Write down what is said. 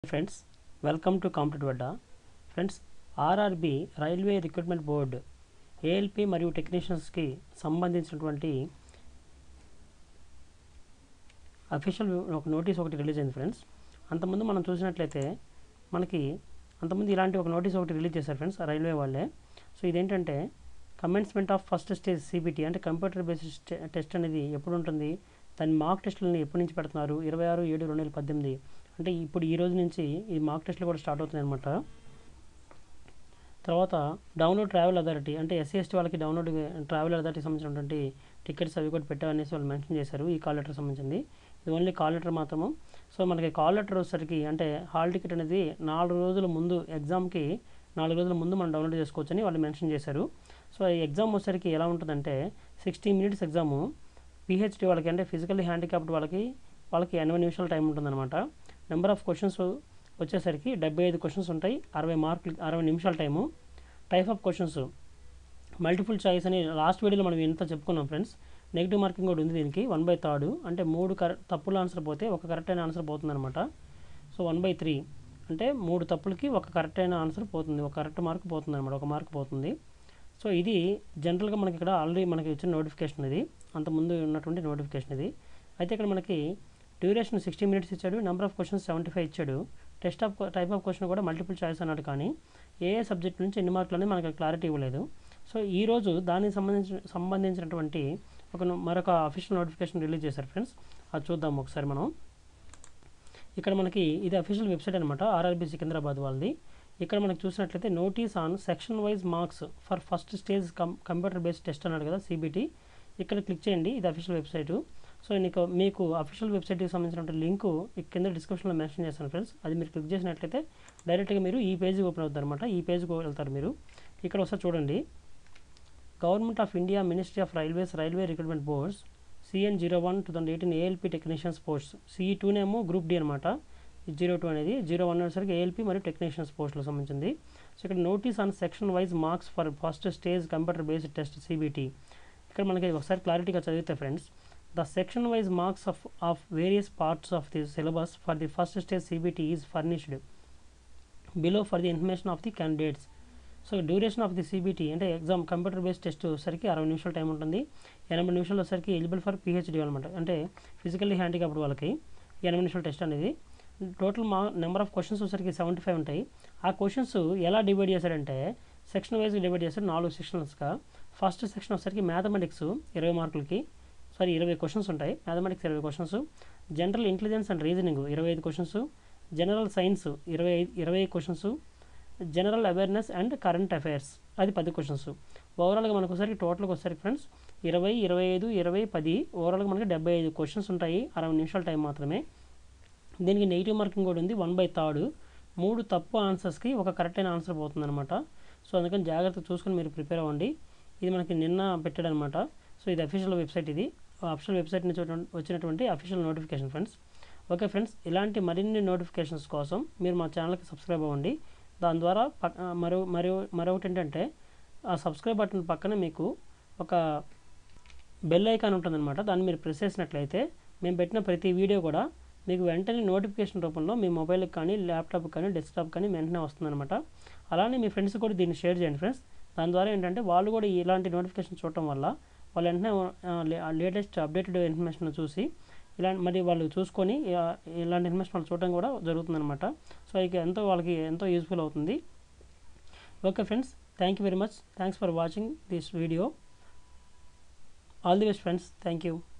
friends welcome to competitive Adda friends RRB railway recruitment board ALP మరియు టెక్నీషియన్స్కి సంబంధించినటువంటి official ఒక నోటీస్ ఒకటి రిలీజ్ అయింది ఫ్రెండ్స్ అంతకుముందు మనం చూసినట్లయితే మనకి అంతకుముందు ఇలాంటి ఒక నోటీస్ ఒకటి రిలీజ్ చేశారు ఫ్రెండ్స్ రైల్వే వాళ్ళే సో ఇదేంటంటే commencement of first stage CBT అంటే కంప్యూటర్ బేస్డ్ టెస్ట్ అనేది ఎప్పుడు ఉంటుంది దాని మార్క్ టెస్టులని ఎప్పటి నుంచి పెడుతున్నారు ఇరవై ఆరు ఏడు రెండు వేల పద్దెనిమిది అంటే ఇప్పుడు ఈ రోజు నుంచి ఈ మార్క్ టెస్ట్లు కూడా స్టార్ట్ అవుతున్నాయి అనమాట తర్వాత డౌన్లోడ్ ట్రావెల్ అథారిటీ అంటే ఎస్సీ ఎస్టీ వాళ్ళకి డౌన్లోడ్ ట్రావెల్ అథారిటీకి సంబంధించినటువంటి టికెట్స్ అవి కూడా పెట్టారనేసి వాళ్ళు మెన్షన్ చేశారు ఈ కాల్ లెటర్ సంబంధించింది ఇది ఓన్లీ కాల్ లెటర్ మాత్రము సో మనకి కాల్ లెటర్ వచ్చేసరికి అంటే హాల్ టికెట్ అనేది నాలుగు రోజుల ముందు ఎగ్జామ్కి నాలుగు రోజుల ముందు మనం డౌన్లోడ్ చేసుకోవచ్చని వాళ్ళు మెన్షన్ చేశారు సో ఈ ఎగ్జామ్ వచ్చేసరికి ఎలా ఉంటుందంటే సిక్స్టీ మినిట్స్ ఎగ్జాము పిహెచ్డి వాళ్ళకి అంటే ఫిజికల్లీ హ్యాండిక్యాప్డ్ వాళ్ళకి వాళ్ళకి ఎనభై నిమిషాల టైం ఉంటుందన్నమాట నెంబర్ ఆఫ్ క్వశ్చన్స్ వచ్చేసరికి డెబ్బై ఐదు క్వశ్చన్స్ ఉంటాయి అరవై మార్కులు అరవై నిమిషాల time type of questions multiple choice అని లాస్ట్ వీడియోలో మనం ఇంత చెప్పుకున్నాం ఫ్రెండ్స్ నెగిటివ్ మార్కింగ్ కూడా ఉంది దీనికి వన్ బై థర్డ్ అంటే మూడు కరె తప్పుల ఆన్సర్ పోతే ఒక కరెక్ట్ అయిన ఆన్సర్ పోతుందన్నమాట సో వన్ బై త్రీ అంటే మూడు తప్పులకి ఒక కరెక్ట్ అయిన ఆన్సర్ పోతుంది ఒక కరెక్ట్ మార్క్ పోతుంది అనమాట ఒక మార్క్ పోతుంది సో ఇది జనరల్గా మనకి ఇక్కడ ఆల్రెడీ మనకి ఇచ్చిన నోటిఫికేషన్ ఇది అంతకుముందు ఉన్నటువంటి నోటిఫికేషన్ ఇది అయితే ఇక్కడ మనకి డ్యూరేషన్ సిక్స్టీ మినిట్స్ ఇచ్చాడు number of questions seventy five ఇచ్చాడు test of type of question కూడా మల్టిపుల్ చాయిస్ అన్నాడు కానీ ఏ ఏ సబ్జెక్ట్ నుంచి ఎన్ని మార్కులు అనేది మనకు క్లారిటీ ఇవ్వలేదు సో ఈరోజు దానికి సంబంధించిన సంబంధించినటువంటి ఒక మరొక అఫీషియల్ నోటిఫికేషన్ రిలీజ్ చేశారు ఫ్రెండ్స్ అది చూద్దాం ఒకసారి మనం ఇక్కడ మనకి ఇది అఫీషియల్ వెబ్సైట్ అనమాట ఆర్ఆర్బీ సికింద్రాబాద్ వాళ్ళది ఇక్కడ మనకి చూసినట్లయితే notice on section wise marks for first stage cum computer based test అన్నాడు కదా సిబిటీ ఇక్కడ క్లిక్ చేయండి ఇది అఫీషియల్ వెబ్సైటు సో నీకు మీకు అఫీషియల్ వెబ్సైట్కి సంబంధించిన లింకు కింద డిస్క్రిప్షన్లో మెన్షన్ చేస్తాను ఫ్రెండ్స్ అది మీరు క్లిక్ చేసినట్లయితే డైరెక్ట్గా మీరు ఈ పేజ్కి ఓపెన్ అవుతారు అనమాట ఈ పేజ్కి వెళ్తారు మీరు ఇక్కడ ఒకసారి చూడండి government of India ministry of railways railway recruitment boards CEN zero one two thousand eighteen ALP technicians posts CE టూనేమో గ్రూప్ డి అనమాట జీరో టూ అనేది జీరో వన్ వచ్చేసరికి ఏఎల్పి మరియు టెక్నీషియన్స్ పోస్టులకు సంబంధించింది సో ఇక్కడ notice on section wise marks for first stage computer based test CBT ఇక్కడ మనకి ఒకసారి క్లారిటీగా చదివితే friends the section wise marks of of various parts of the syllabus for the first stage CBT is furnished below for the information of the candidates so duration of the CBT అంటే exam computer based test వచ్చేసరికి అరవై నిమిషాల time ఉంటుంది ఎనభై నిమిషాలు వచ్చేసరికి eligible for PhD అనమాట అంటే ఫిజికల్లీ హ్యాండిక్యాప్డ్ వాళ్ళకి ఎనభై నిమిషాల టెస్ట్ అనేది టోటల్ మా నెంబర్ ఆఫ్ క్వశ్చన్స్ వచ్చేసరికి సెవెంటీ ఫైవ్ ఉంటాయి ఆ క్వశ్చన్స్ ఎలా డివైడ్ చేశారంటే సెక్షన్ వైజ్గా డివైడ్ చేశారు నాలుగు సెక్షన్స్గా ఫస్ట్ సెక్షన్ వచ్చేసరికి మ్యాథమెటిక్స్ ఇరవై మార్కులకి సారీ ఇరవై క్వశ్చన్స్ ఉంటాయి మ్యాథమెటిక్స్ ఇరవై questions general intelligence and reasoning ఇరవై ఐదు క్వశ్చన్స్ జనరల్ సైన్స్ ఇరవై ఇరవై questions general awareness and current affairs అది పది క్వశ్చన్స్ ఓవరాల్గా మనకు ఒకసారి టోటల్గా వచ్చేసరికి ఫ్రెండ్స్ ఇరవై ఇరవై ఐదు ఇరవై పది ఓవరాల్గా మనకి డెబ్బై ఐదు క్వశ్చన్స్ ఉంటాయి అరవై నిమిషాల టైం మాత్రమే దీనికి నెగిటివ్ మార్కింగ్ కూడా ఉంది వన్ బై థర్డ్ మూడు తప్పు ఆన్సర్స్కి ఒక కరెక్ట్ అయిన ఆన్సర్ పోతుందన్నమాట సో అందుకని జాగ్రత్తగా చూసుకొని మీరు ప్రిపేర్ అవ్వండి ఇది మనకి నిన్న పెట్టాడనమాట సో ఇది అఫీషియల్ వెబ్సైట్ ఇది అఫీషియల్ వెబ్సైట్ నుంచి వచ్చినటువంటి official notification friends okay friends ఇలాంటి మరిన్ని నోటిఫికేషన్స్ కోసం మీరు మా ఛానల్కి సబ్స్క్రైబ్ అవ్వండి దాని ద్వారా మరో మరో మరొకటి ఏంటంటే ఆ సబ్స్క్రైబ్ బటన్ పక్కన మీకు ఒక బెల్ ఐకాన్ ఉంటుందన్నమాట దాన్ని మీరు ప్రెస్ చేసినట్లయితే మేము పెట్టిన ప్రతి వీడియో కూడా మీకు వెంటనే నోటిఫికేషన్ రూపంలో మీ మొబైల్కి కానీ ల్యాప్టాప్ కానీ డెస్క్టాప్ కానీ వెంటనే వస్తుందన్నమాట అలానే మీ ఫ్రెండ్స్ కూడా దీన్ని షేర్ చేయండి ఫ్రెండ్స్ దాని ద్వారా ఏంటంటే వాళ్ళు కూడా ఇలాంటి నోటిఫికేషన్ చూడటం వల్ల వాళ్ళు వెంటనే లేటెస్ట్ అప్డేటెడ్ ఇన్ఫర్మేషన్ చూసి ఇలా మరి వాళ్ళు చూసుకొని ఇలాంటి ఇన్ఫర్మేషన్ వాళ్ళు చూడడం కూడా జరుగుతుందన్నమాట సో ఇక ఎంతో వాళ్ళకి ఎంతో యూస్ఫుల్ అవుతుంది okay friends thank you very much thanks for watching this video all the best friends thank you